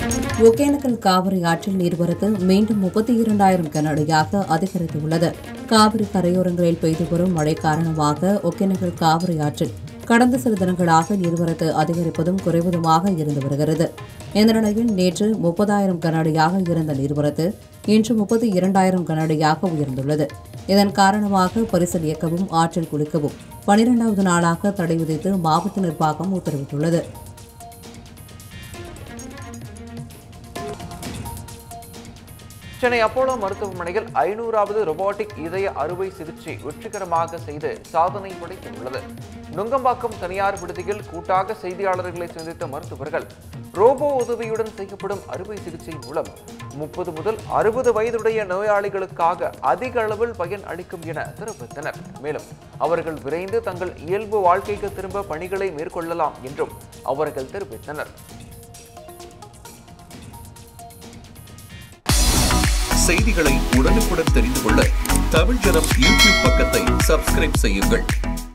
ஒகேனக்கல் காவிரி ஆற்றில் நீர்வரத்து மீண்டும் முப்பத்தி இரண்டாயிரம் கன அடியாக அதிகரித்துள்ளது காவிரி கரையோரங்களில் பெய்து வரும் மழை காரணமாக ஒகேனக்கல் காவிரி ஆற்றில் கடந்த சில தினங்களாக நீர்வரத்து அதிகரிப்பதும் குறைவதுமாக இருந்து வருகிறது இந்த நிலையில் நேற்று முப்பதாயிரம் கன அடியாக இருந்த நீர்வரத்து இன்று முப்பத்தி இரண்டாயிரம் கன அடியாக உயர்ந்துள்ளது இதன் காரணமாக பரிசல் இயக்கவும் ஆற்றில் குளிக்கவும் பனிரெண்டாவது நாளாக தடை விதித்து மாவட்ட நிர்வாகம் உத்தரவிட்டுள்ளது சென்னை அப்போலோ மருத்துவமனையில் ஐநூறாவது ரொபோட்டிக் இதய அறுவை சிகிச்சை வெற்றிகரமாக செய்து சாதனை படைத்துள்ளது நுங்கம்பாக்கம் தனியார் விடுதியில் கூட்டாக செய்தியாளர்களை சந்தித்த மருத்துவர்கள் ரோபோ உதவியுடன் செய்யப்படும் அறுவை சிகிச்சை மூலம் முப்பது முதல் அறுபது வயதுடைய நோயாளிகளுக்காக அதிக அளவில் பயன் அளிக்கும் என தெரிவித்தனர் மேலும் அவர்கள் விரைந்து தங்கள் இயல்பு வாழ்க்கைக்கு திரும்ப பணிகளை மேற்கொள்ளலாம் என்றும் அவர்கள் தெரிவித்தனர் செய்திகளை உடனுக்குடன் தெரிந்து கொள்ள தமிழ் ஜனம் யூடியூப் பக்கத்தை சப்ஸ்கிரைப் செய்யுங்கள்